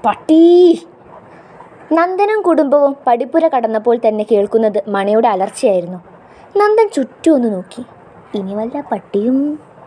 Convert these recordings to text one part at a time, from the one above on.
പട്ടി നന്ദനും കുടുംബവും പടിപ്പുര കടന്നപ്പോൾ തന്നെ കേൾക്കുന്നത് മണിയുടെ അലർച്ചയായിരുന്നു നന്ദൻ ചുറ്റും ഒന്ന് നോക്കി ഇനി വല്ല പട്ടിയും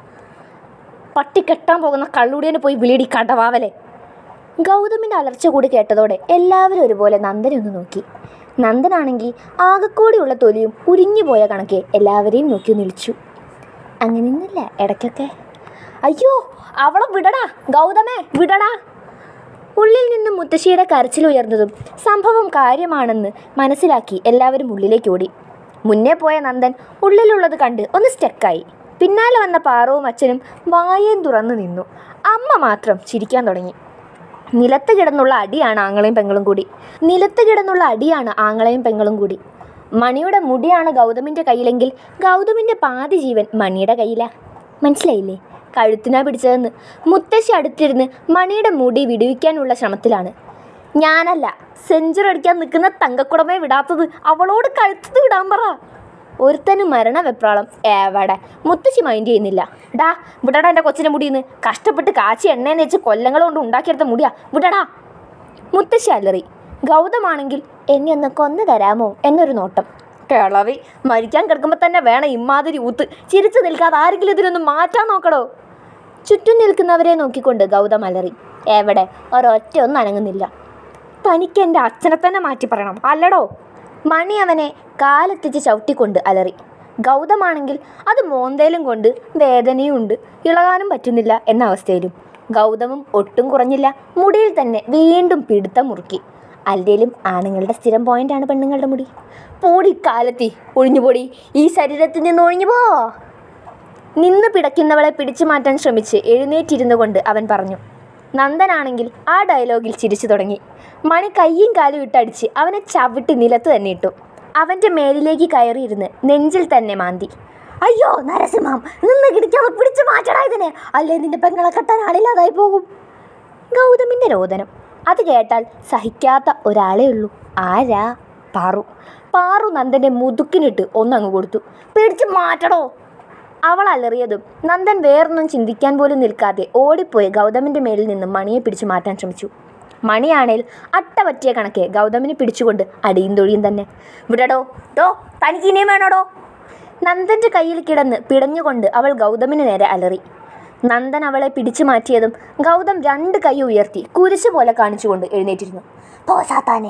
പട്ടി കെട്ടാൻ പോകുന്ന കള്ളുടിയന് പോയി വിളിയടി കടവാവലെ ഗൗതമിൻ്റെ അലർച്ച കൂടി കേട്ടതോടെ എല്ലാവരും ഒരുപോലെ നന്ദനെ ഒന്ന് നോക്കി നന്ദനാണെങ്കിൽ ആകെക്കൂടിയുള്ള തൊലിയും ഉരിഞ്ഞു പോയ കണക്കെ എല്ലാവരെയും നോക്കി നിളിച്ചു അങ്ങനെ നിന്നില്ല ഇടയ്ക്കൊക്കെ അയ്യോ അവളെ വിടടാ ഗൗതമേ വിടടാ ഉള്ളിൽ നിന്നും മുത്തശ്ശിയുടെ കരച്ചിൽ ഉയർന്നതും സംഭവം കാര്യമാണെന്ന് മനസ്സിലാക്കി എല്ലാവരും ഉള്ളിലേക്ക് ഓടി മുന്നേ പോയ നന്ദൻ ഉള്ളിലുള്ളത് കണ്ട് ഒന്ന് സ്റ്റക്കായി പിന്നാലെ വന്ന പാറവും അച്ഛനും വായേം തുറന്നു നിന്നു അമ്മ മാത്രം ചിരിക്കാൻ തുടങ്ങി നിലത്ത് കിടന്നുള്ള അടിയാണ് ആങ്ങളെയും പെങ്ങളും കൂടി നിലത്ത് കിടന്നുള്ള അടിയാണ് ആങ്ങളെയും പെങ്ങളും കൂടി മണിയുടെ മുടിയാണ് ഗൗതമിൻ്റെ കയ്യിലെങ്കിൽ ഗൗതമിൻ്റെ പാതി ജീവൻ മണിയുടെ കയ്യിലാ മനസ്സിലായില്ലേ കഴുത്തിനാ പിടിച്ചതെന്ന് മുത്തശ്ശി അടുത്തിരുന്ന് മണിയുടെ മുടി വിടുവിക്കാനുള്ള ശ്രമത്തിലാണ് ഞാനല്ല സെഞ്ചുറി അടിക്കാൻ നിൽക്കുന്ന തങ്കക്കുടമേ വിടാത്തത് അവളോട് കഴുത്തത് വിടാൻ പറ ഒരുത്തനും മരണ വെപ്രാളം എവിടെ മുത്തശ്ശി മൈൻഡ് ചെയ്യുന്നില്ല ഡാ വിടടാ എൻ്റെ കൊച്ചിൻ്റെ മുടിയിന്ന് കഷ്ടപ്പെട്ട് കാച്ചി എണ്ണയെന്ന് വെച്ച് കൊല്ലങ്ങൾ കൊണ്ട് ഉണ്ടാക്കിയെടുത്ത മുടിയാ വിടടാ മുത്തശ്ശി അലറി ഗൗതമാണെങ്കിൽ എന്നെ ഒന്ന് കൊന്നു തരാമോ എന്നൊരു നോട്ടം കിളവി മരിക്കാൻ കിടക്കുമ്പോൾ തന്നെ വേണം ഇമ്മാതിരി ഊത്ത് ചിരിച്ചു നിൽക്കാതെ ആരെങ്കിലും ഇതിനൊന്ന് മാറ്റാൻ നോക്കടോ ചുറ്റും നിൽക്കുന്നവരെ നോക്കിക്കൊണ്ട് ഗൗതം അലറി എവിടെ ഒരൊറ്റ ഒന്നും അനങ്ങുന്നില്ല തനിക്ക് എൻ്റെ അച്ഛനെ തന്നെ മാറ്റി പറയണം അല്ലടോ മണി അവനെ കാലെത്തിച്ച് ചവിട്ടിക്കൊണ്ട് അലറി ഗൗതമാണെങ്കിൽ അത് മോന്തയിലും കൊണ്ട് വേദനയും ഉണ്ട് ഇളകാനും പറ്റുന്നില്ല എന്ന അവസ്ഥയിലും ഗൗതമും ഒട്ടും കുറഞ്ഞില്ല മുടിയിൽ തന്നെ വീണ്ടും പിടുത്തം മുറുക്കി അല്ലേലും ആണുങ്ങളുടെ സ്ഥിരം പോയിന്റാണ് പെണ്ണുങ്ങളുടെ മുടി പോടി കാലത്തി ഒഴിഞ്ഞു പോടി ഈ ശരീരത്തിൽ നിന്ന് ഒഴിഞ്ഞു പോ നിന്ന് പിടയ്ക്കുന്നവളെ പിടിച്ചു മാറ്റാൻ ശ്രമിച്ച് എഴുന്നേറ്റിരുന്നു കൊണ്ട് അവൻ പറഞ്ഞു നന്ദനാണെങ്കിൽ ആ ഡയലോഗിൽ ചിരിച്ചു തുടങ്ങി മണി കയ്യും കാലും ഇട്ടടിച്ച് അവനെ ചവിട്ടി നിലത്ത് തന്നെ ഇട്ടു അവൻ്റെ മേലിലേക്ക് കയറിയിരുന്ന് നെഞ്ചിൽ തന്നെ മാന്തി അയ്യോ നരസിംഹം നിന്ന് കിടിക്കാതെ പിടിച്ചു മാറ്റടാ ഇതിനെ അല്ലേ നിന്റെ പെങ്ങളെ കെട്ടാൻ ആളില്ലാതായി പോകും ഗൗതമിൻ്റെ രോദനം അത് കേട്ടാൽ സഹിക്കാത്ത ഒരാളേ ഉള്ളൂ ആരാ പാറു പാറു നന്ദൻ്റെ മുതുക്കിനിട്ട് ഒന്നങ്ങ് കൊടുത്തു പിടിച്ചു മാറ്റടോ അവൾ അലറിയതും നന്ദൻ വേറൊന്നും ചിന്തിക്കാൻ പോലും നിൽക്കാതെ ഓടിപ്പോയി ഗൗതമിൻ്റെ മേലിൽ നിന്ന് മണിയെ പിടിച്ചു മാറ്റാൻ ശ്രമിച്ചു മണിയാണേൽ അട്ട പറ്റിയ കണക്കെ ഗൗതമിനെ പിടിച്ചുകൊണ്ട് അടിയും തൊഴിയും തന്നെ വിടടോ ഡോ തനിക്ക് ഇനിയും വേണോടോ നന്ദൻ്റെ കയ്യിൽ കിടന്ന് പിടഞ്ഞുകൊണ്ട് അവൾ ഗൗതമിന് നേരെ അലറി നന്ദൻ അവളെ പിടിച്ചു മാറ്റിയതും ഗൗതം രണ്ട് കൈ ഉയർത്തി കുരിശ് പോലെ കാണിച്ചുകൊണ്ട് എഴുന്നേറ്റിരുന്നു പോ സാത്താനെ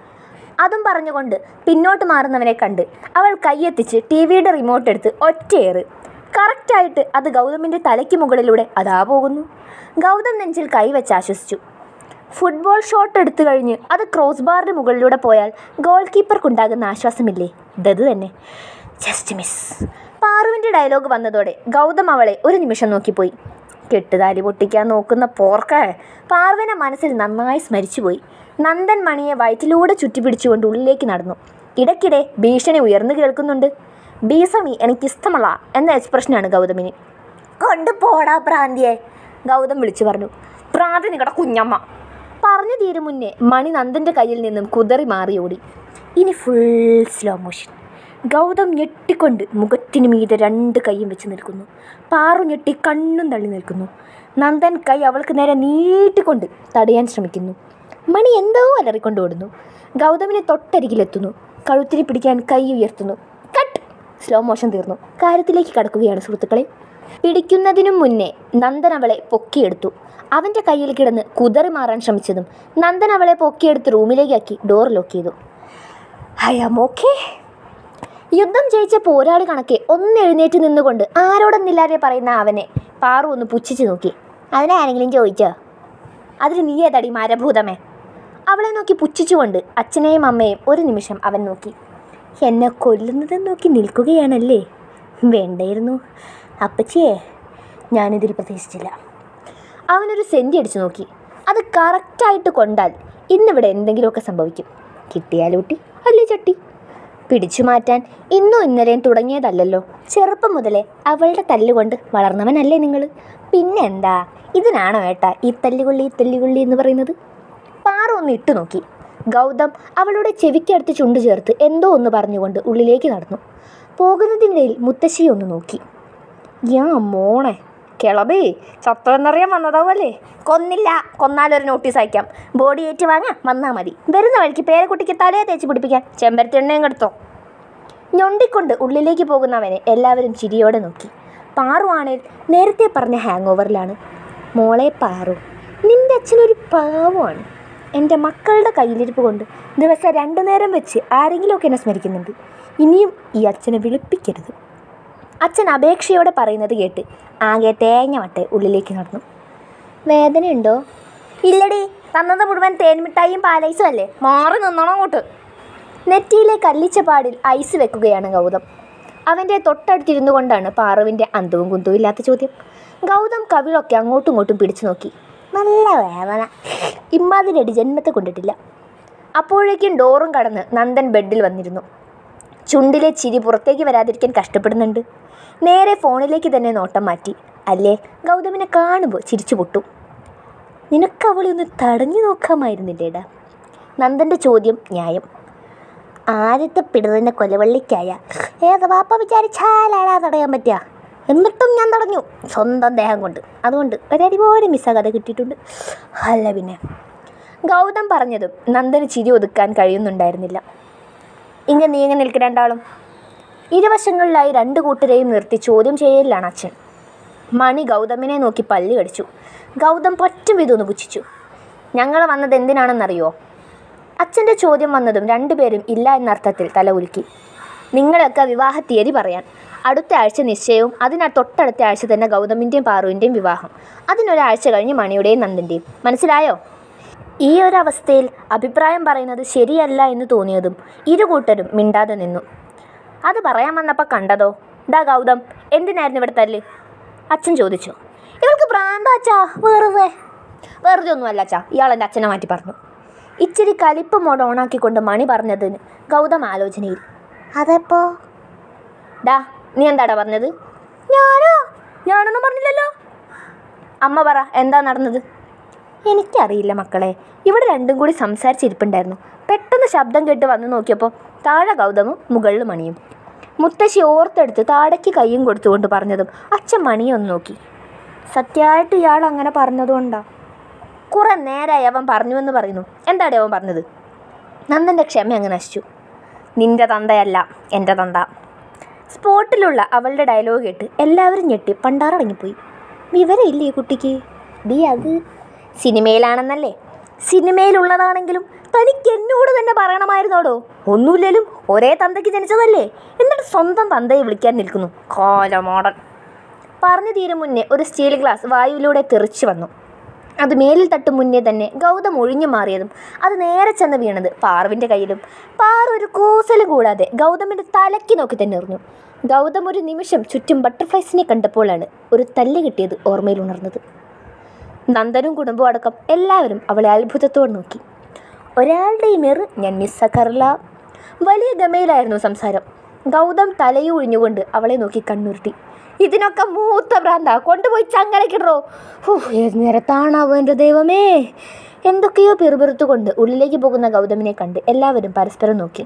അതും പറഞ്ഞുകൊണ്ട് പിന്നോട്ട് മാറുന്നവനെ കണ്ട് അവൾ കൈയെത്തിച്ച് ടി വിയുടെ റിമോട്ട് എടുത്ത് ഒറ്റയേറ് കറക്റ്റായിട്ട് അത് ഗൗതമിൻ്റെ തലയ്ക്ക് മുകളിലൂടെ അതാ പോകുന്നു ഗൗതം നെഞ്ചിൽ കൈവച്ച് ആശ്വസിച്ചു ഫുട്ബോൾ ഷോട്ട് എടുത്തു കഴിഞ്ഞ് അത് ക്രോസ് ബാറിന് മുകളിലൂടെ പോയാൽ ഗോൾ കീപ്പർക്കുണ്ടാകുന്ന ആശ്വാസമില്ലേ ഇതത് തന്നെ ജസ്റ്റ് മിസ് പാറുവിൻ്റെ ഡയലോഗ് വന്നതോടെ ഗൗതം അവളെ ഒരു നിമിഷം നോക്കിപ്പോയി കെട്ടുതാലി പൊട്ടിക്കാൻ നോക്കുന്ന പോർക്ക പാർവനെ മനസ്സിൽ നന്നായി സ്മരിച്ചുപോയി നന്ദൻ മണിയെ വയറ്റിലൂടെ ചുറ്റിപ്പിടിച്ചുകൊണ്ട് ഉള്ളിലേക്ക് നടന്നു ഇടയ്ക്കിടെ ഭീഷണി ഉയർന്നു കേൾക്കുന്നുണ്ട് ഭീഷണി എനിക്കിഷ്ടമല്ല എന്ന എക്സ്പ്രഷനാണ് ഗൗതമിന് കൊണ്ടുപോടാ പ്രാന്തിയെ ഗൗതം വിളിച്ചു പറഞ്ഞു പ്രാന്തി നിങ്ങളുടെ കുഞ്ഞമ്മ പറഞ്ഞു തീരും മുന്നേ മണി നന്ദൻ്റെ കയ്യിൽ നിന്നും കുതറി മാറി ഓടി ഇനി ഫുൾ സ്ലോ മോഷൻ ഗൗതം ഞെട്ടിക്കൊണ്ട് മുഖത്തിന് മീതെ രണ്ട് കൈയും വെച്ച് നിൽക്കുന്നു പാറു ഞെട്ടി കണ്ണും തള്ളി നിൽക്കുന്നു നന്ദൻ കൈ അവൾക്ക് നേരെ നീട്ടിക്കൊണ്ട് തടയാൻ ശ്രമിക്കുന്നു മണി എന്തോ അലറിക്കൊണ്ട് ഓടുന്നു ഗൗതമിനെ തൊട്ടരികിലെത്തുന്നു കഴുത്തിനെ പിടിക്കാൻ കൈ ഉയർത്തുന്നു കട്ട് സ്ലോ മോഷൻ തീർന്നു കാര്യത്തിലേക്ക് കടക്കുകയാണ് സുഹൃത്തുക്കളെ പിടിക്കുന്നതിനും മുന്നേ നന്ദൻ അവളെ പൊക്കിയെടുത്തു അവൻ്റെ കയ്യിൽ കിടന്ന് കുതറി മാറാൻ ശ്രമിച്ചതും നന്ദൻ അവളെ പൊക്കിയെടുത്ത് റൂമിലേക്കാക്കി ഡോർ ലോക്ക് ചെയ്തു ഐ ആം ഓക്കേ യുദ്ധം ജയിച്ച പോരാളി കണക്കെ ഒന്ന് എഴുന്നേറ്റ് നിന്നുകൊണ്ട് ആരോടൊന്നില്ലാതെ പറയുന്ന അവനെ പാറു ഒന്ന് പുച്ഛിച്ചു നോക്കി അവനെ ആരെങ്കിലും ചോദിച്ചോ അതിന് നീ ഏതടി മരഭൂതമേ അവളെ നോക്കി പുച്ഛിച്ചുകൊണ്ട് അച്ഛനെയും അമ്മയെയും ഒരു നിമിഷം അവൻ നോക്കി എന്നെ കൊല്ലുന്നത് നോക്കി നിൽക്കുകയാണല്ലേ വേണ്ടായിരുന്നു അപ്പച്ചിയെ ഞാനിതിൽ പ്രതീക്ഷിച്ചില്ല അവനൊരു സെൻറ്റി അടിച്ചു നോക്കി അത് കറക്റ്റായിട്ട് കൊണ്ടാൽ ഇന്നിവിടെ എന്തെങ്കിലുമൊക്കെ സംഭവിക്കും കിട്ടിയാലൂട്ടി അല്ലേ ചട്ടി പിടിച്ചു മാറ്റാൻ ഇന്നും ഇന്നലെയും തുടങ്ങിയതല്ലല്ലോ ചെറുപ്പം മുതലേ അവളുടെ തല്ലുകൊണ്ട് വളർന്നവനല്ലേ നിങ്ങൾ പിന്നെ എന്താ ഇതിനാണോ ഏട്ടാ ഈ തല്ലുകൊള്ളി ഈ തല്ലുകൊള്ളി എന്ന് പറയുന്നത് പാറ ഒന്ന് ഇട്ടു നോക്കി ഗൗതം അവളുടെ ചെവിക്കടുത്ത് ചുണ്ടു ചേർത്ത് എന്തോ ഒന്ന് പറഞ്ഞുകൊണ്ട് ഉള്ളിലേക്ക് നടന്നു പോകുന്നതിനിടയിൽ മുത്തശ്ശിയെ ഒന്ന് നോക്കി യാ മോണെ കിളബി ചത്തോന്നറിയാൻ വന്നതാവല്ലേ കൊന്നില്ല കൊന്നാലൊരു നോട്ടീസ് അയക്കാം ബോഡി ഏറ്റ് വാങ്ങാൻ വന്നാൽ മതി വരുന്ന വഴിക്ക് പേരക്കുട്ടിക്ക് തലയെ തേച്ച് പിടിപ്പിക്കാൻ ചെമ്പരത്തി എണ്ണയും കെടുത്തോ ഞൊണ്ടിക്കൊണ്ട് ഉള്ളിലേക്ക് പോകുന്നവനെ എല്ലാവരും ചിരിയോടെ നോക്കി പാറു ആണേൽ നേരത്തെ പറഞ്ഞ ഹാങ് ഓവറിലാണ് മോളെ പാറു നിന്റെ അച്ഛനൊരു പാവമാണ് എൻ്റെ മക്കളുടെ കയ്യിലിരിപ്പ് കൊണ്ട് ദിവസം രണ്ടു നേരം വെച്ച് ആരെങ്കിലുമൊക്കെ എന്നെ സ്മരിക്കുന്നുണ്ട് ഇനിയും ഈ അച്ഛനെ വിളിപ്പിക്കരുത് അച്ഛൻ അപേക്ഷയോടെ പറയുന്നത് കേട്ട് ആകെ തേങ്ങ വട്ടെ ഉള്ളിലേക്ക് നടന്നു വേദനയുണ്ടോ ഇല്ലടി തന്നത് മുഴുവൻ തേൻമിഠായിയും പാലൈസും അല്ലേ മാറി നിന്നോണം അങ്ങോട്ട് നെറ്റിയിലെ കല്ലിച്ച പാടിൽ ഐസ് വെക്കുകയാണ് ഗൗതം അവൻ്റെ തൊട്ടടുത്തിരുന്നു കൊണ്ടാണ് പാറുവിൻ്റെ അന്തവും കുന്തവും ഇല്ലാത്ത ചോദ്യം ഗൗതം കവിളൊക്കെ അങ്ങോട്ടും ഇങ്ങോട്ടും പിടിച്ചു നോക്കി നല്ല വേദന ഇമ്മാതിരടി ജന്മത്തെ കൊണ്ടിട്ടില്ല അപ്പോഴേക്കും ഡോറും കടന്ന് നന്ദൻ ബെഡിൽ വന്നിരുന്നു ചുണ്ടിലെ ചിരി പുറത്തേക്ക് വരാതിരിക്കാൻ കഷ്ടപ്പെടുന്നുണ്ട് നേരെ ഫോണിലേക്ക് തന്നെ നോട്ടം മാറ്റി അല്ലേ ഗൗതമിനെ കാണുമ്പോൾ ചിരിച്ചു പൊട്ടും നിനക്ക് അവളെ ഒന്ന് തടഞ്ഞു നോക്കാമായിരുന്നില്ലേടാ നന്ദൻ്റെ ചോദ്യം ന്യായം ആദ്യത്തെ പിടുതന്നെ കൊലവള്ളിക്കായ ഏത് വാപ്പ വിചാരിച്ചാലാടാ തടയാൻ പറ്റുക എന്നിട്ടും ഞാൻ തടഞ്ഞു സ്വന്തം ദേഹം കൊണ്ട് അതുകൊണ്ട് ഒരടി പോലും മിസ്സാകാതെ കിട്ടിയിട്ടുണ്ട് അല്ല പിന്നെ ഗൗതം പറഞ്ഞതും നന്ദന് ചിരി ഒതുക്കാൻ കഴിയുന്നുണ്ടായിരുന്നില്ല ഇങ്ങനെ നീങ്ങി നിൽക്ക് രണ്ടാളും ഇരുവശങ്ങളിലായി രണ്ട് കൂട്ടരെയും നിർത്തി ചോദ്യം ചെയ്യലിലാണ് അച്ഛൻ മണി ഗൗതമിനെ നോക്കി പല്ല് കടിച്ചു ഗൗതം പറ്റും വിധമൊന്ന് പുച്ഛിച്ചു ഞങ്ങൾ വന്നത് എന്തിനാണെന്നറിയോ അച്ഛൻ്റെ ചോദ്യം വന്നതും രണ്ടുപേരും ഇല്ല എന്നർത്ഥത്തിൽ തല ഉലുക്കി നിങ്ങളൊക്കെ വിവാഹ തീയതി പറയാൻ അടുത്ത ആഴ്ച നിശ്ചയവും അതിനാ തൊട്ടടുത്ത ആഴ്ച തന്നെ ഗൗതമിൻ്റെയും പാറുവിൻ്റെയും വിവാഹം അതിനൊരാഴ്ച കഴിഞ്ഞ് മണിയുടെയും നന്ദൻ്റെയും മനസ്സിലായോ ഈ ഒരു അവസ്ഥയിൽ അഭിപ്രായം പറയുന്നത് ശരിയല്ല എന്ന് തോന്നിയതും ഇരു കൂട്ടരും മിണ്ടാതെ നിന്നു അത് പറയാൻ വന്നപ്പോൾ കണ്ടതോ ഡാ ഗൗതം എന്തിനായിരുന്നു ഇവിടെ തല്ല് അച്ഛൻ ചോദിച്ചു ഇവൾക്ക് ഭ്രാന്ത അച്ഛാ വെറുതെ വെറുതെ ഒന്നുമല്ല അച്ഛാ ഇയാൾ എൻ്റെ അച്ഛനെ മാറ്റി പറഞ്ഞു ഇച്ചിരി കലിപ്പ് മോഡ് ഓണാക്കിക്കൊണ്ട് മണി പറഞ്ഞതിന് ഗൗതം ആലോചനയിൽ അതെപ്പോ ഡാ നീ എന്താടാ പറഞ്ഞത് ഞാനോ ഞാനൊന്നും പറഞ്ഞില്ലല്ലോ അമ്മ പറ എന്താ നടന്നത് എനിക്കറിയില്ല മക്കളെ ഇവിടെ രണ്ടും കൂടി സംസാരിച്ചിരിപ്പുണ്ടായിരുന്നു പെട്ടെന്ന് ശബ്ദം കേട്ട് വന്ന് നോക്കിയപ്പോൾ താഴെ ഗൗതമും മുകളിൽ മണിയും മുത്തശ്ശി ഓർത്തെടുത്ത് താഴേക്ക് കൈയും കൊടുത്തുകൊണ്ട് പറഞ്ഞതും അച്ഛൻ മണിയെ ഒന്ന് നോക്കി സത്യമായിട്ട് ഇയാൾ അങ്ങനെ പറഞ്ഞതുകൊണ്ടാ കുറെ നേരമായി അവൻ പറഞ്ഞു എന്ന് പറയുന്നു എന്താടി അവൻ പറഞ്ഞത് നന്ദൻ്റെ ക്ഷമ അങ്ങ് നശിച്ചു നിന്റെ തന്തയല്ല എൻ്റെ തന്ത സ്പോട്ടിലുള്ള അവളുടെ ഡയലോഗ് കേട്ട് എല്ലാവരും ഞെട്ടി പണ്ടാറടങ്ങിപ്പോയി വിവരമില്ലേ ഈ കുട്ടിക്ക് ഡി അത് സിനിമയിലാണെന്നല്ലേ സിനിമയിലുള്ളതാണെങ്കിലും തനിക്ക് എന്നോട് തന്നെ പറയണമായിരുന്നോടോ ഒന്നുമില്ലേലും ഒരേ തന്തയ്ക്ക് ജനിച്ചതല്ലേ എന്നിട്ട് സ്വന്തം തന്തയെ വിളിക്കാൻ നിൽക്കുന്നു കോലമോടൻ പറഞ്ഞു തീരും മുന്നേ ഒരു സ്റ്റീൽ ഗ്ലാസ് വായുവിലൂടെ തെറിച്ചു വന്നു അത് മേലിൽ തട്ടും മുന്നേ തന്നെ ഗൗതം ഒഴിഞ്ഞു മാറിയതും അത് നേരെ ചെന്ന് വീണത് പാറുവിൻ്റെ കയ്യിലും പാറു ഒരു കൂസലും കൂടാതെ ഗൗതമിൻ്റെ തലയ്ക്ക് നോക്കി തന്നെ എറിഞ്ഞു ഗൗതം ഒരു നിമിഷം ചുറ്റും ബട്ടർഫ്ലൈസിനെ കണ്ടപ്പോഴാണ് ഒരു തല്ല് കിട്ടിയത് ഓർമ്മയിൽ ഉണർന്നത് നന്ദനും കുടുംബവും അടക്കം എല്ലാവരും അവളെ അത്ഭുതത്തോടെ നോക്കി ഒരാളുടെയും എറ് ഞാൻ മിസ്സാക്കാറില്ല വലിയ ഗമയിലായിരുന്നു സംസാരം ഗൗതം തലയൊഴിഞ്ഞുകൊണ്ട് അവളെ നോക്കി കണ്ണുരുട്ടി ഇതിനൊക്കെ മൂത്ത ഭ്രാന്ത കൊണ്ടുപോയി ചങ്ങലക്കിടറോ ഹൂ ഏത് നേരത്താണാവോ എൻ്റെ ദൈവമേ എന്തൊക്കെയോ പിറുപിറുത്തുകൊണ്ട് ഉള്ളിലേക്ക് പോകുന്ന ഗൗതമിനെ കണ്ട് എല്ലാവരും പരസ്പരം നോക്കി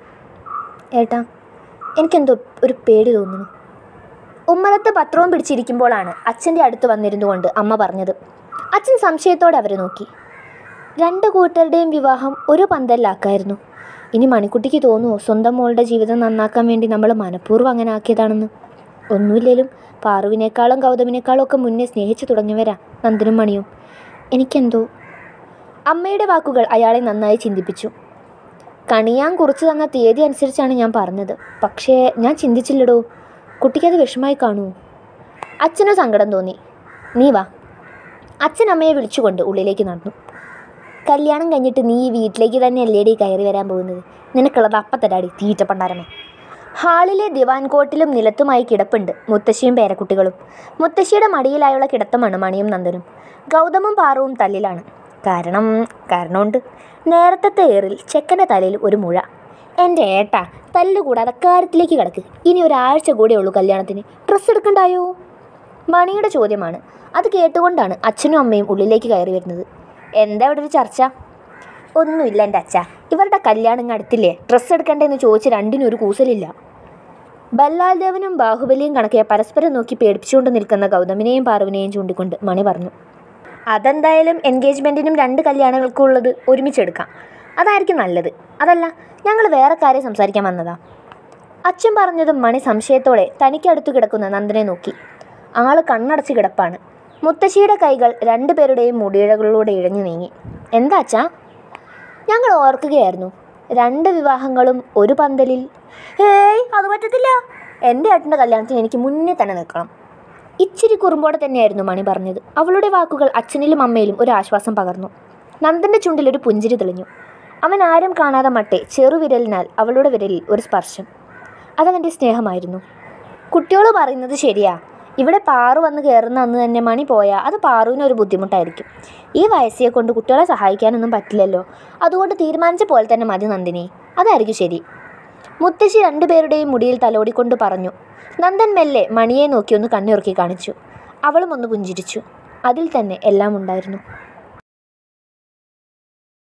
ഏട്ടാ എനിക്കെന്തോ ഒരു പേടി തോന്നുന്നു ഉമ്മറത്ത് പത്രവും പിടിച്ചിരിക്കുമ്പോഴാണ് അച്ഛൻ്റെ അടുത്ത് വന്നിരുന്നു കൊണ്ട് അമ്മ പറഞ്ഞത് അച്ഛൻ സംശയത്തോടെ അവരെ നോക്കി രണ്ട് കൂട്ടരുടെയും വിവാഹം ഒരു പന്തലിലാക്കായിരുന്നു ഇനി മണിക്കുട്ടിക്ക് തോന്നുമോ സ്വന്തം മോളുടെ ജീവിതം നന്നാക്കാൻ വേണ്ടി നമ്മൾ മനഃപൂർവ്വം അങ്ങനെ ആക്കിയതാണെന്ന് ഒന്നുമില്ലേലും പാറുവിനേക്കാളും ഗൗതമിനേക്കാളും ഒക്കെ മുന്നേ സ്നേഹിച്ചു തുടങ്ങിയവരാ നന്ദനും മണിയും എനിക്കെന്തോ അമ്മയുടെ വാക്കുകൾ അയാളെ നന്നായി ചിന്തിപ്പിച്ചു കണിയാൻ കുറിച്ച് തന്ന തീയതി അനുസരിച്ചാണ് ഞാൻ പറഞ്ഞത് പക്ഷേ ഞാൻ ചിന്തിച്ചില്ലടോ കുട്ടിക്കത് വിഷമായി കാണൂ അച്ഛനും സങ്കടം തോന്നി നീ വാ അച്ഛൻ അമ്മയെ വിളിച്ചുകൊണ്ട് ഉള്ളിലേക്ക് നടന്നു കല്യാണം കഴിഞ്ഞിട്ട് നീ ഈ വീട്ടിലേക്ക് തന്നെ അല്ലേടി കയറി വരാൻ പോകുന്നത് നിനക്കുള്ളത് അപ്പത്തരാടി തീറ്റ പണ്ടാരമേ ഹാളിലെ ദിവാൻ കോട്ടിലും നിലത്തുമായി കിടപ്പുണ്ട് മുത്തശ്ശിയും പേരക്കുട്ടികളും മുത്തശ്ശിയുടെ മടിയിലായുള്ള കിടത്തമാണ് മണിയും നന്ദനും ഗൗതമും പാറുവും തല്ലിലാണ് കാരണം കാരണമുണ്ട് നേരത്തെ ഏറിൽ ചെക്കൻ്റെ തലയിൽ ഒരു മുഴ എൻ്റെ ഏട്ടാ തല്ലുകൂടാതെ കാര്യത്തിലേക്ക് കിടക്ക് ഇനി ഒരാഴ്ച കൂടെ ഉള്ളൂ കല്യാണത്തിന് ഡ്രസ്സ് എടുക്കണ്ടായോ മണിയുടെ ചോദ്യമാണ് അത് കേട്ടുകൊണ്ടാണ് അച്ഛനും അമ്മയും ഉള്ളിലേക്ക് കയറി വരുന്നത് എന്താ ഇവിടെ ഒരു ചർച്ച ഒന്നുമില്ല എൻ്റെ അച്ഛ ഇവരുടെ കല്യാണം ഇങ്ങ് അടുത്തില്ലേ ഡ്രസ്സ് എടുക്കണ്ടേന്ന് ചോദിച്ച് രണ്ടിനും ഒരു കൂസലില്ല ബല്ലാൽദേവനും ബാഹുബലിയും കണക്കെ പരസ്പരം നോക്കി പേടിപ്പിച്ചുകൊണ്ട് നിൽക്കുന്ന ഗൗതമിനെയും പാർവിനെയും ചൂണ്ടിക്കൊണ്ട് മണി പറഞ്ഞു അതെന്തായാലും എൻഗേജ്മെൻറ്റിനും രണ്ട് കല്യാണങ്ങൾക്കും ഉള്ളത് ഒരുമിച്ചെടുക്കാം അതായിരിക്കും നല്ലത് അതല്ല ഞങ്ങൾ വേറെ കാര്യം സംസാരിക്കാൻ വന്നതാ അച്ഛൻ പറഞ്ഞതും മണി സംശയത്തോടെ തനിക്കടുത്തു കിടക്കുന്ന നന്ദനെ നോക്കി ആള് കണ്ണടച്ച് കിടപ്പാണ് മുത്തശ്ശിയുടെ കൈകൾ രണ്ടുപേരുടെയും മുടിയിഴകളിലൂടെ ഇഴഞ്ഞു നീങ്ങി എന്താ അച്ഛാ ഞങ്ങൾ ഓർക്കുകയായിരുന്നു രണ്ട് വിവാഹങ്ങളും ഒരു പന്തലിൽ ഏയ് അത് പറ്റത്തില്ല എൻ്റെ ഏട്ടൻ്റെ കല്യാണത്തിന് എനിക്ക് മുന്നേ തന്നെ നിൽക്കണം ഇച്ചിരി കുറുമ്പോടെ തന്നെയായിരുന്നു മണി പറഞ്ഞത് അവളുടെ വാക്കുകൾ അച്ഛനിലും അമ്മയിലും ഒരു ആശ്വാസം പകർന്നു നന്ദൻ്റെ ചുണ്ടിൽ ഒരു പുഞ്ചിരി തെളിഞ്ഞു അവൻ ആരും കാണാതെ മട്ടെ ചെറുവിരലിനാൽ അവളുടെ വിരലിൽ ഒരു സ്പർശം അതവൻ്റെ സ്നേഹമായിരുന്നു കുട്ടിയോട് പറയുന്നത് ശരിയാ ഇവിടെ പാറു വന്ന് കയറുന്ന അന്ന് തന്നെ മണി പോയാൽ അത് പാറുവിന് ഒരു ബുദ്ധിമുട്ടായിരിക്കും ഈ വയസ്സിയെ കൊണ്ട് കുട്ടികളെ സഹായിക്കാനൊന്നും പറ്റില്ലല്ലോ അതുകൊണ്ട് തീരുമാനിച്ച പോലെ തന്നെ മതി നന്ദിനി അതായിരിക്കും ശരി മുത്തശ്ശി രണ്ടുപേരുടെയും മുടിയിൽ തലോടിക്കൊണ്ട് പറഞ്ഞു നന്ദൻ മെല്ലെ മണിയെ നോക്കി ഒന്ന് കണ്ണുറുക്കി കാണിച്ചു അവളും ഒന്ന് പുഞ്ചിരിച്ചു അതിൽ തന്നെ എല്ലാം ഉണ്ടായിരുന്നു